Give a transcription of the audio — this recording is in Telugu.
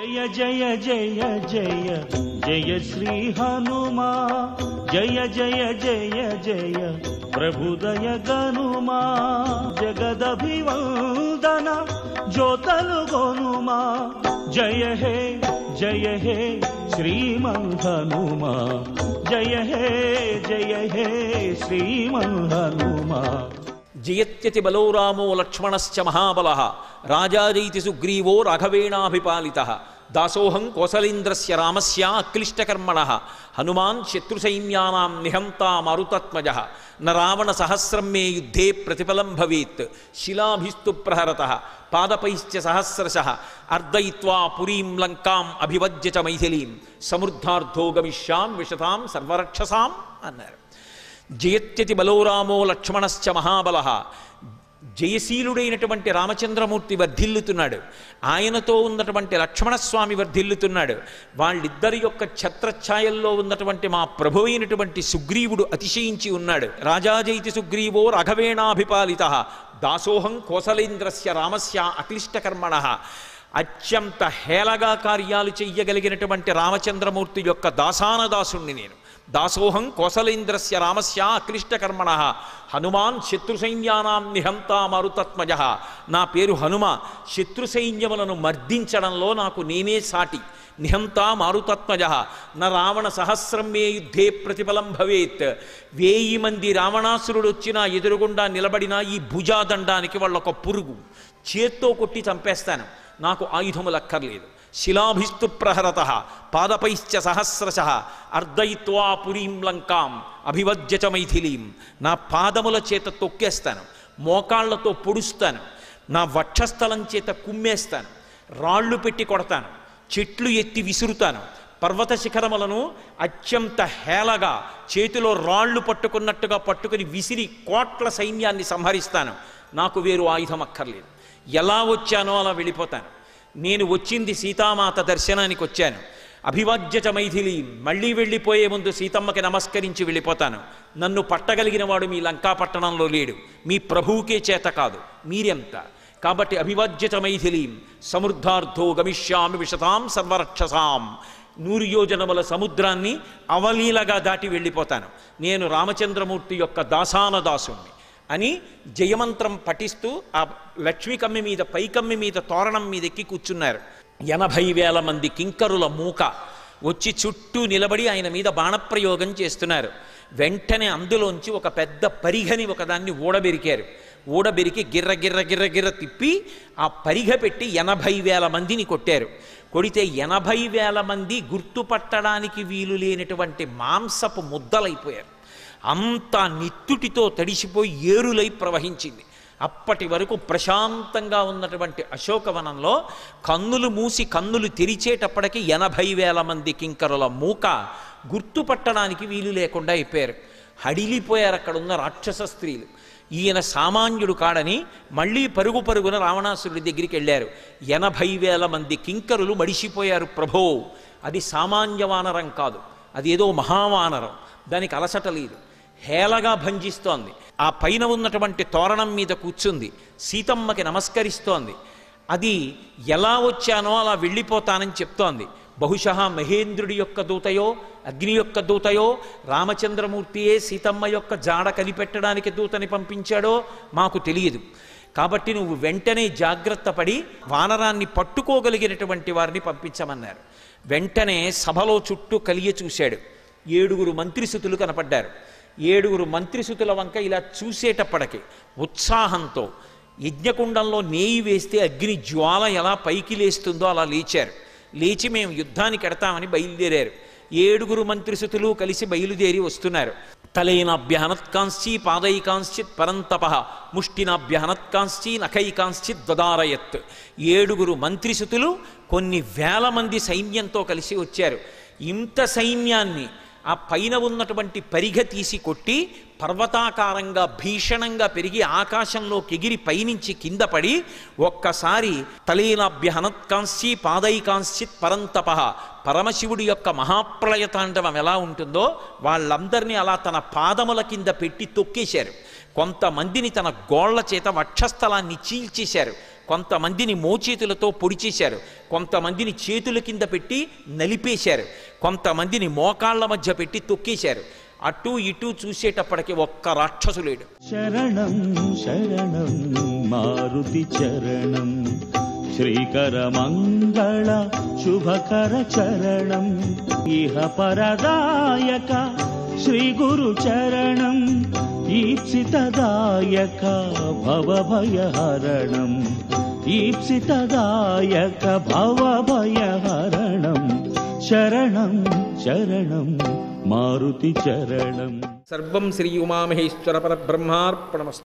జయ జయ జయ జయ జయ శ్రీ హనుమా జయ జయ జయ జయ ప్రభుదయ గనుమా జగదభివందన జ్యోతలు గొనుమా జయ హే జయ హే శ్రీమన్ హనుమా జయ హే జయ హే శ్రీమన్ హనుమా జయత్యతి బలో రామో లక్ష్మణశ్చ మహాబల రాజాజైతి సుగ్రీవో రాఘవేణాభిపాలిత దాసోహం కోసలేంద్రస్య రామస్య అక్లిష్టకర్మణ హనుమాన్ శత్రుసైన్యానాం నిహంతా మరుతత్మజ న రావణ సహస్రం మే యుద్ధే ప్రతిఫలం భవేత్ శిలాభిస్తు ప్రహరత పాదపైశ్చ సహస్రశ అర్దయిత్వా పురీం లంకాం అభివజ్య చ మైథిలీం సమృద్ధార్థో గమిష్యాం విశతాం సర్వరక్షసాం అన్నారు జయత్యతి బలోరామో లక్ష్మణశ్చ మహాబల జయశీలుడైనటువంటి రామచంద్రమూర్తి వర్ధిల్లుతున్నాడు ఆయనతో ఉన్నటువంటి లక్ష్మణస్వామి వర్ధిల్లుతున్నాడు వాళ్ళిద్దరి యొక్క ఛత్రఛాయల్లో ఉన్నటువంటి మా ప్రభు అయినటువంటి సుగ్రీవుడు అతిశయించి ఉన్నాడు రాజాజైతి సుగ్రీవో రఘవేణాభిపాలిత దాసోహం కోసలేంద్రస్య రామస్య అక్లిష్టకర్మణ అత్యంత హేళగా కార్యాలు చెయ్యగలిగినటువంటి రామచంద్రమూర్తి యొక్క దాసానదాసుణ్ణి నేను దాసోహం కోసలేంద్రస్య రామస్య అక్లిష్టకర్మణ హనుమాన్ శత్రు సైన్యానాం నిహంతా మరుతత్మజ నా పేరు హనుమ శత్రు సైన్యములను మర్దించడంలో నాకు నేనే సాటి నిహంతా మారుతత్మజ న రావణ సహస్రం మే యుద్ధే ప్రతిఫలం భవేత్ వేయి మంది రావణాసురుడు వచ్చినా ఎదురుగుండా నిలబడిన ఈ భుజాదండానికి వాళ్ళొక పురుగు చేత్తో కొట్టి చంపేస్తాను నాకు ఆయుధములు అక్కర్లేదు శిలాభిస్తు ప్రహరత పాదపైశ్చ సహస్రశ అర్ధయిత్వా పురీం లంకాం అభివజ్య చ మైథిలీం నా పాదముల చేత తొక్కేస్తాను మోకాళ్లతో పొడుస్తాను నా వక్షస్థలం చేత కుమ్మేస్తాను రాళ్ళు పెట్టి కొడతాను చెట్లు ఎత్తి విసురుతాను పర్వత శిఖరములను అత్యంత హేళగా చేతిలో రాళ్ళు పట్టుకున్నట్టుగా పట్టుకుని విసిరి కోట్ల సైన్యాన్ని సంహరిస్తాను నాకు వేరు ఆయుధం అక్కర్లేదు ఎలా వచ్చానో అలా వెళ్ళిపోతాను నేను వచ్చింది సీతామాత దర్శనానికి వచ్చాను అభివాజ్యచ మైథిలి మళ్ళీ వెళ్ళిపోయే ముందు సీతమ్మకి నమస్కరించి వెళ్ళిపోతాను నన్ను పట్టగలిగిన వాడు మీ లంకా పట్టణంలో లేడు మీ ప్రభువుకే చేత కాదు మీరెంత కాబట్టి అభివాజ్యచ మైథిలీం సమృద్ధార్థో గమిష్యామి విశతాం సర్వరక్షసాం నూరు యోజనముల సముద్రాన్ని అవలీలగా దాటి వెళ్ళిపోతాను నేను రామచంద్రమూర్తి యొక్క దాసానదాసుణ్ణి అని జయమంత్రం పఠిస్తూ ఆ లక్ష్మీ కమ్మి మీద పైకమ్మి మీద తోరణం మీద ఎక్కి కూర్చున్నారు ఎనభై వేల మంది కింకరుల మూక వచ్చి చుట్టూ నిలబడి ఆయన మీద బాణప్రయోగం చేస్తున్నారు వెంటనే అందులోంచి ఒక పెద్ద పరిఘని ఒకదాన్ని ఊడబెరికారు ఊడబెరికి గిర్ర గిర్ర గిర్ర గిర్ర తిప్పి ఆ పరిఘ పెట్టి ఎనభై వేల మందిని కొట్టారు కొడితే ఎనభై వేల మంది గుర్తుపట్టడానికి వీలు లేనటువంటి మాంసపు ముద్దలైపోయారు అంత నిత్తుటితో తడిసిపోయి ఏరులై ప్రవహించింది అప్పటి వరకు ప్రశాంతంగా ఉన్నటువంటి అశోకవనంలో కన్నులు మూసి కన్నులు తెరిచేటప్పటికి ఎనభై వేల మంది కింకరుల మూక గుర్తుపట్టడానికి వీలు లేకుండా అయిపోయారు హడిలిపోయారు అక్కడ ఉన్న రాక్షస స్త్రీలు ఈయన సామాన్యుడు కాడని మళ్ళీ పరుగు పరుగున రావణాసురుడి దగ్గరికి వెళ్ళారు ఎనభై వేల మంది కింకరులు మడిసిపోయారు ప్రభో అది సామాన్య వానరం కాదు అది ఏదో మహావానరం దానికి అలసట లేదు హేళగా భంజిస్తోంది ఆ పైన ఉన్నటువంటి తోరణం మీద కూర్చుంది సీతమ్మకి నమస్కరిస్తోంది అది ఎలా వచ్చానో అలా వెళ్ళిపోతానని చెప్తోంది బహుశా మహేంద్రుడి యొక్క దూతయో అగ్ని యొక్క దూతయో రామచంద్రమూర్తియే సీతమ్మ యొక్క జాడ కనిపెట్టడానికి దూతని పంపించాడో మాకు తెలియదు కాబట్టి నువ్వు వెంటనే జాగ్రత్త పడి వానరాన్ని పట్టుకోగలిగినటువంటి వారిని పంపించమన్నారు వెంటనే సభలో చుట్టూ కలియ చూశాడు ఏడుగురు మంత్రిసుతులు కనపడ్డారు ఏడుగురు మంత్రిసుతుల వంక ఇలా చూసేటప్పటికి ఉత్సాహంతో యజ్ఞకుండంలో నేయి వేస్తే అగ్ని జ్వాల ఎలా పైకి లేస్తుందో అలా లేచారు లేచి మేము యుద్ధానికి ఎడతామని బయలుదేరారు ఏడుగురు మంత్రిసుతులు కలిసి బయలుదేరి వస్తున్నారు తలైనాభ్యహనత్కాంశ్చి పాదైకాంశ్చిత్ పరంతప ముష్టినాభ్యహనత్కాంశ్చి నఖైకాంశ్చిత్ దదారయత్ ఏడుగురు మంత్రిసుతులు కొన్ని వేల మంది సైన్యంతో కలిసి వచ్చారు ఇంత సైన్యాన్ని ఆ పైన ఉన్నటువంటి పరిగ తీసి కొట్టి పర్వతాకారంగా భీషణంగా పెరిగి ఆకాశంలోకి ఎగిరి పైనుంచి కింద పడి ఒక్కసారి తలీనాభ్య హనత్కాంశ్చి పాదైకాంశ్చిత్ పరంతప పరమశివుడి యొక్క మహాప్రళయ తాండవం ఎలా ఉంటుందో వాళ్ళందరినీ అలా తన పాదముల కింద పెట్టి తొక్కేశారు కొంతమందిని తన గోళ్ల చేత వక్షస్థలాన్ని చీల్చేశారు కొంతమందిని మోచేతులతో పొడి చేశారు కొంతమందిని చేతుల కింద పెట్టి నలిపేశారు కొంతమందిని మోకాళ్ళ మధ్య పెట్టి తొక్కేశారు అటు ఇటు చూసేటప్పటికి ఒక్క రాక్షసు లేడు శరణం శరణం మారుతి చరణం శ్రీకర మంగళ శుభకర చరణం ఇహ పరదాయక శ్రీ గురు చరణం ఈప్సితదాయక భవభయహరణం ఈప్సితదాయక భవభయహరణం శరణం శరణం మారుతి చరణం సర్వం శ్రీ ఉమామహేశ్వర పరబ్రహ్మార్పణమస్తు